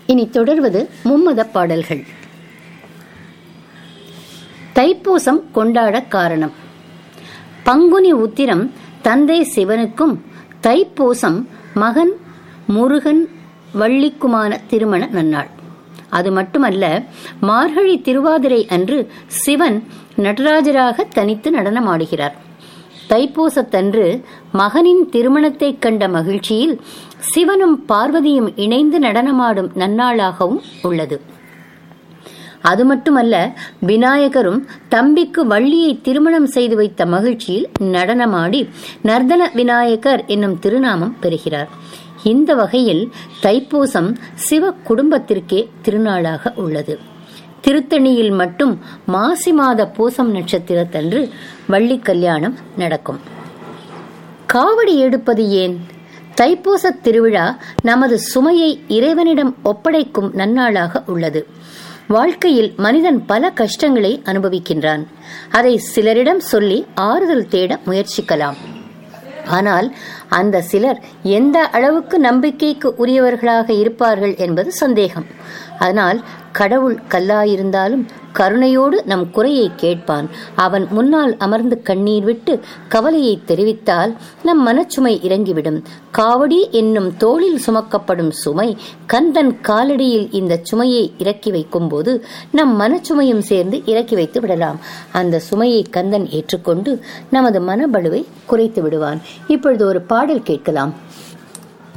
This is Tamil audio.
இனி தொடர்வது மும்மத பாடல்கள் தைப்பூசம் கொண்டாட காரணம் பங்குனி உத்திரம் தந்தை சிவனுக்கும் தைப்பூசம் மகன் முருகன் வள்ளிக்குமான திருமண நன்னாள் அது மட்டுமல்ல மார்கழி திருவாதிரை அன்று சிவன் நடராஜராக தனித்து நடனமாடுகிறார் தைப்பூசத்தன்று மகனின் திருமணத்தைக் கண்ட மகிழ்ச்சியில் சிவனும் பார்வதியும் இணைந்து நடனமாடும் நன்னாளாகவும் உள்ளது அது மட்டுமல்ல விநாயகரும் தம்பிக்கு வள்ளியை திருமணம் செய்து வைத்த மகிழ்ச்சியில் நடனமாடி நர்தன விநாயகர் என்னும் திருநாமம் பெறுகிறார் இந்த வகையில் தைப்பூசம் சிவ குடும்பத்திற்கே திருநாளாக உள்ளது திருத்தணியில் மட்டும் மாசி மாத பூசம் நட்சத்திரத்தன்று வள்ளி கல்யாணம் நடக்கும் காவடி எடுப்பது ஏன் தைப்பூச திருவிழா நமது சுமையை இறைவனிடம் ஒப்படைக்கும் நன்னாளாக உள்ளது வாழ்க்கையில் மனிதன் பல கஷ்டங்களை அனுபவிக்கின்றான் அதை சிலரிடம் சொல்லி ஆறுதல் தேட முயற்சிக்கலாம் ஆனால் அந்த சிலர் எந்த அளவுக்கு நம்பிக்கைக்கு உரியவர்களாக இருப்பார்கள் என்பது சந்தேகம் அதனால் கடவுள் கல்லாயிருந்தாலும் கருணையோடு நம் குறையை கேட்பான் அவன் முன்னால் அமர்ந்து கண்ணீர் விட்டு கவலையை தெரிவித்தால் நம் மனச்சுமை இறங்கிவிடும் காவடி என்னும் தோளில் சுமக்கப்படும் சுமை கந்தன் காலடியில் இந்த சுமையை இறக்கி வைக்கும் போது நம் மனச்சுமையும் சேர்ந்து இறக்கி வைத்து விடலாம் அந்த சுமையை கந்தன் ஏற்றுக்கொண்டு நமது மனபலுவை குறைத்து விடுவான் இப்பொழுது ஒரு பாடல் கேட்கலாம்